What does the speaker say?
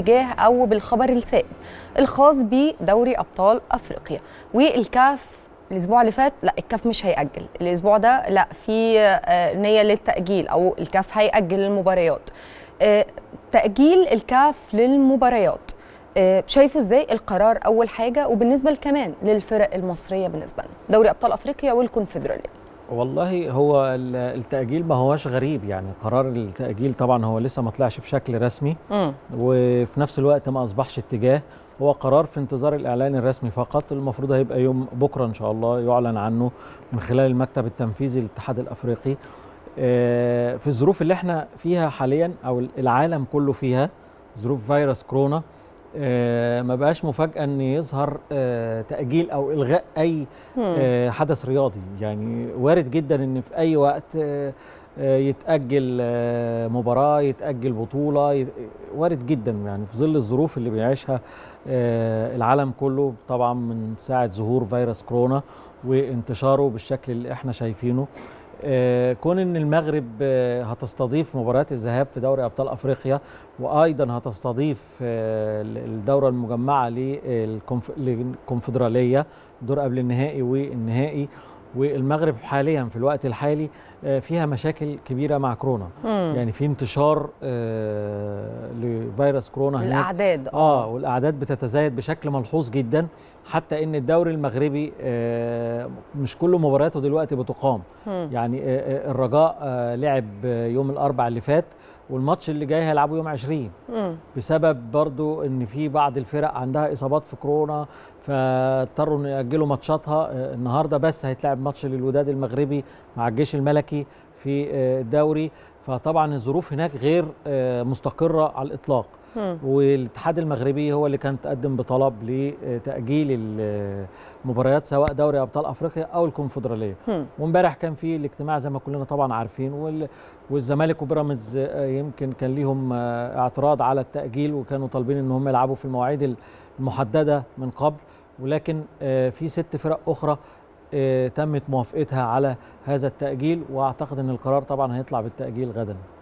اتجاه او بالخبر السائد الخاص بدوري ابطال افريقيا والكاف الاسبوع اللي فات لا الكاف مش هيأجل الاسبوع ده لا في آه، نيه للتأجيل او الكاف هيأجل المباريات آه، تأجيل الكاف للمباريات آه، شايفه ازاي القرار اول حاجه وبالنسبه كمان للفرق المصريه بالنسبه لنا دوري ابطال افريقيا والكونفدراليه والله هو ال- التأجيل ما هوش غريب يعني قرار التأجيل طبعا هو لسه ما طلعش بشكل رسمي امم وفي نفس الوقت ما أصبحش اتجاه هو قرار في انتظار الإعلان الرسمي فقط المفروض هيبقى يوم بكرة إن شاء الله يعلن عنه من خلال المكتب التنفيذي للاتحاد الأفريقي آه، في الظروف اللي احنا فيها حاليا أو العالم كله فيها ظروف فيروس كورونا آه، ما بقاش مفاجأة أن يظهر آه، تأجيل أو إلغاء أي آه، حدث رياضي يعني وارد جدا ان في اي وقت آه، آه، يتاجل آه، مباراه يتاجل بطوله ي- وارد جدا يعني في ظل الظروف اللي بيعيشها آه، العالم كله طبعا من ساعه ظهور فيروس كورونا وانتشاره بالشكل اللي احنا شايفينه آه، كون ان المغرب آه، هتستضيف مباريات الذهاب في دوري ابطال افريقيا وايضا هتستضيف آه، الدوره المجمعه للكونف- للكونفدراليه دور قبل النهائي والنهائي والمغرب حاليا في الوقت الحالي آه، فيها مشاكل كبيره مع كورونا مم. يعني في انتشار آه، لفيروس كورونا هناك الاعداد اه والاعداد بتتزايد بشكل ملحوظ جدا حتى ان الدوري المغربي آه، مش كل مبارياته دلوقتي بتقام مم. يعني آه، آه، الرجاء آه، لعب آه، يوم الاربع اللي فات والماتش اللي جاي هيلعبه يوم 20 مم. بسبب برضو ان في بعض الفرق عندها اصابات في كورونا فاضطروا ان ياجلوا ماتشاتها آه، النهارده بس هيتلعب ماتش للوداد المغربي مع الجيش الملكي في آه، الدوري فطبعا الظروف هناك غير آه، مستقره على الاطلاق مم. والاتحاد المغربي هو اللي كان تقدم بطلب لتاجيل المباريات سواء دوري ابطال افريقيا او الكونفدراليه مم. وامبارح كان في الاجتماع زي ما كلنا طبعا عارفين وال- والزمالك وبيراميدز آه، يمكن كان ليهم آه، اعتراض على التاجيل وكانوا طالبين ان هم يلعبوا في المواعيد المحدده من قبل ولكن آه، في ست فرق اخرى آه، تمت موافقتها على هذا التاجيل واعتقد ان القرار طبعا هيطلع بالتاجيل غدا